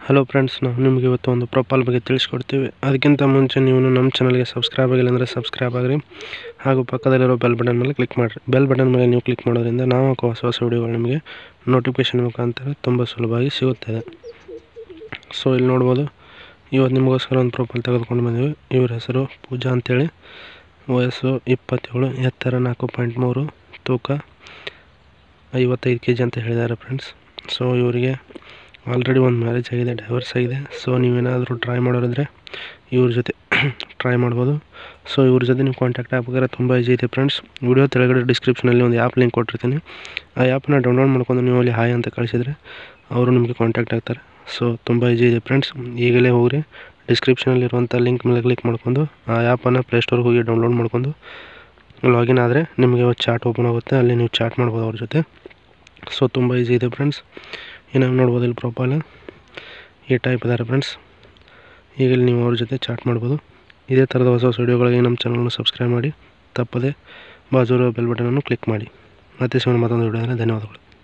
hello friends ನಾವು ನಿಮಗೆ ಇವತ್ತು ಒಂದು ಪ್ರೊಫೈಲ್ ಬಗ್ಗೆ ತಿಳಿಸ್ಕೊಡ್ತೀವಿ ಅದಕ್ಕಿಂತ ಮುಂಚೆ ನೀವು ನಮ್ಮ ಚಾನಲ್ಗೆ ಸಬ್ಸ್ಕ್ರೈಬ್ ಆಗಿಲ್ಲ ಅಂದರೆ ಸಬ್ಸ್ಕ್ರೈಬ್ ಆಗಿರಿ ಹಾಗೂ ಪಕ್ಕದಲ್ಲಿರೋ ಬೆಲ್ ಬಟನ್ ಮೇಲೆ ಕ್ಲಿಕ್ ಮಾಡಿರಿ ಬೆಲ್ ಬಟನ್ ಮೇಲೆ ನೀವು ಕ್ಲಿಕ್ ಮಾಡೋದ್ರಿಂದ ನಾವು ಹಾಕೋ ಹೊಸ ಹೊಸ ವಿಡಿಯೋಗಳು ನಿಮಗೆ ನೋಟಿಫಿಕೇಷನ್ ಮುಖಾಂತರ ತುಂಬ ಸುಲಭವಾಗಿ ಸಿಗುತ್ತದೆ ಸೊ ಇಲ್ಲಿ ನೋಡ್ಬೋದು ಇವತ್ತು ನಿಮಗೋಸ್ಕರ ಒಂದು ಪ್ರೊಫೈಲ್ ತೆಗೆದುಕೊಂಡು ಬಂದಿವಿ ಇವ್ರ ಹೆಸರು ಪೂಜಾ ಅಂತೇಳಿ ವಯಸ್ಸು ಇಪ್ಪತ್ತೇಳು ಎತ್ತರ ನಾಲ್ಕು ಪಾಯಿಂಟ್ ಮೂರು ತೂಕ ಐವತ್ತೈದು ಕೆ ಜಿ ಅಂತ ಹೇಳಿದ್ದಾರೆ ಫ್ರೆಂಡ್ಸ್ ಸೊ ಇವರಿಗೆ ಆಲ್ರೆಡಿ ಒಂದು ಮ್ಯಾರೇಜ್ ಆಗಿದೆ ಡೈವರ್ಸ್ ಆಗಿದೆ ಸೊ ನೀವೇನಾದರೂ ಟ್ರೈ ಮಾಡೋರಿದ್ರೆ ಇವ್ರ ಜೊತೆ ಟ್ರೈ ಮಾಡ್ಬೋದು ಸೊ ಇವ್ರ ಜೊತೆ ನೀವು ಕಾಂಟ್ಯಾಕ್ಟ್ ಆಗ್ಬೇಕಾದ್ರೆ ತುಂಬ ಈಸಿ ಇದೆ ಫ್ರೆಂಡ್ಸ್ ವಿಡಿಯೋ ತೆಳಗಡೆ ಡಿಸ್ಕ್ರಿಪ್ಷನಲ್ಲಿ ಒಂದು ಆ್ಯಪ್ ಲಿಂಕ್ ಕೊಟ್ಟಿರ್ತೀನಿ ಆ ಆ್ಯಪ್ನ ಡೌನ್ಲೋಡ್ ಮಾಡ್ಕೊಂಡು ನೀವು ಅಲ್ಲಿ ಹಾಯ್ ಅಂತ ಕಳಿಸಿದರೆ ಅವರು ನಿಮಗೆ ಕಾಂಟ್ಯಾಕ್ಟ್ ಆಗ್ತಾರೆ ಸೊ ತುಂಬ ಈಸಿ ಇದೆ ಫ್ರೆಂಡ್ಸ್ ಈಗಲೇ ಹೋಗ್ರಿ ಡಿಸ್ಕ್ರಿಪ್ಷನಲ್ಲಿರುವಂಥ ಲಿಂಕ್ ಮೇಲೆ ಕ್ಲಿಕ್ ಮಾಡ್ಕೊಂಡು ಆ ಆ್ಯಪನ್ನು ಪ್ಲೇಸ್ಟೋರ್ಗೆ ಹೋಗಿ ಡೌನ್ಲೋಡ್ ಮಾಡ್ಕೊಂಡು ಲಾಗಿನ್ ಆದರೆ ನಿಮಗೆ ಚಾಟ್ ಓಪನ್ ಆಗುತ್ತೆ ಅಲ್ಲಿ ನೀವು ಚಾಟ್ ಮಾಡ್ಬೋದು ಅವ್ರ ಜೊತೆ ಸೊ ತುಂಬ ಈಸಿ ಇದೆ ಫ್ರೆಂಡ್ಸ್ ಇನ್ನು ನೋಡ್ಬೋದು ಇಲ್ಲಿ ಪ್ರೊಫೈಲ್ ಈ ಟೈಪ್ ಇದ್ದಾರೆ ಫ್ರೆಂಡ್ಸ್ ಈಗ ಇಲ್ಲಿ ನೀವು ಅವ್ರ ಜೊತೆ ಚಾಟ್ ಮಾಡ್ಬೋದು ಇದೇ ಥರದ ಹೊಸ ಹೊಸ ವಿಡಿಯೋಗಳಿಗೆ ನಮ್ಮ ಚಾನಲ್ನ ಸಬ್ಸ್ಕ್ರೈಬ್ ಮಾಡಿ ತಪ್ಪದೆ ಬಾಜು ಬೆಲ್ ಬಟನನ್ನು ಕ್ಲಿಕ್ ಮಾಡಿ ಮತ್ತೆ ಸಿಗೋಣ ಮತ್ತೊಂದು ವಿಡಿಯೋದಲ್ಲಿ ಧನ್ಯವಾದಗಳು